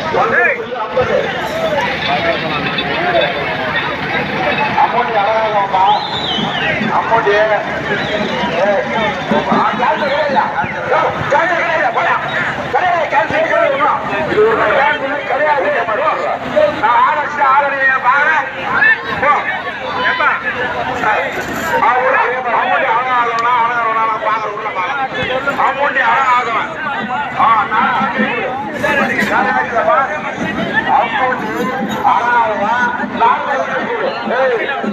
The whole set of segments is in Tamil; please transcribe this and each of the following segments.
அமௌண்ட் அழகாகப்பா அமௌண்ட் கிடையாது நான் ஆரம்பிச்சு ஆரம்பிங்க பாருங்க போ ஏப்பா அமௌண்ட் அழகாகணும்னா அழகாகணும்னா நான் பாக்குறேன் உள்ள பாக்குறேன் அமௌண்ட் அழகாகணும் ஆ நான் அமௌண்ட் அழகாகவா நான்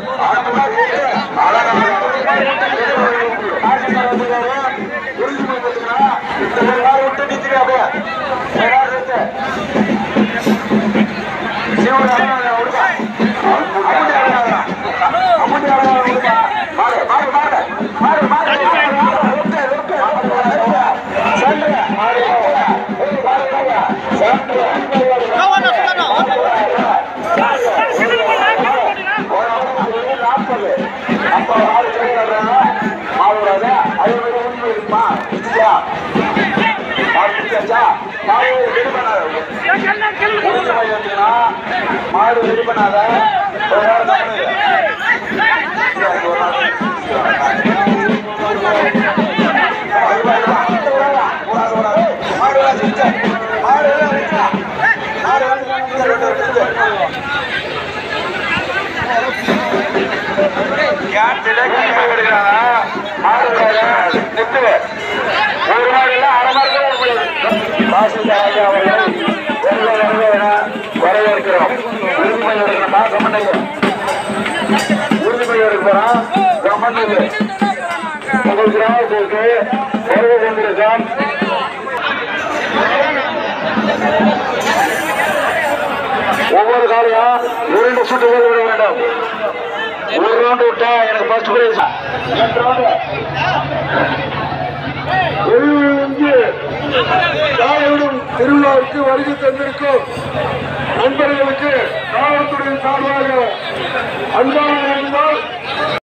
நாற்பது அப்ப ஆறு சொல்லுறாங்க மாவுறாத அது மாதிரி உண்மை இருக்குமா இல்லையா மாடு முடிச்சாச்சா மாடு ரெடி பண்ணாத உளுந்து மாதிரி வந்துச்சுன்னா மாடு ரெடி பண்ணாத ஒரு வாரம் தான் பண்ணுது. இல்ல, இது ஒரு நாள். அது மாதிரி தான். இந்த ஊரால, ஊரால, ஊரால. மாடு எல்லாம் செஞ்சு. மாடு எல்லாம் செஞ்சு. மாடு எல்லாம் செஞ்சு. ரெண்டு ரெண்டு செஞ்சு. கேன்சலே கையில் எடுக்கிறாங்க மாடு விடாத நிறுத்துவே ஒரு மாடு இல்லை அரை மாடு தான் விட முடியாது தாசில்தார் அவர்கள் வருக வருக என வரவேற்கிறோம் உறுதிமொழி எடுக்கணுமா கம்மண்டைக்கு உறுதிமொழி எடுக்க போறோம் கம்மண்டைக்கு உங்கள் கிராமத்திற்கு வருகை கொண்டிருக்கோம் ஒவ்வொரு காலையும் இரண்டு சுற்றுகள் விட வேண்டும் ஒரு ரவுண்டு விட்டா எனக்கு ஃபர்ஸ்ட் பிரைஸ் வெளியூரிலிருந்து காலையிடும் திருவிழாவுக்கு வருகை தந்திருக்கும் நண்பர்களுக்கு காவல்துறையின் சார்பாக அன்பான வேண்டுகோள்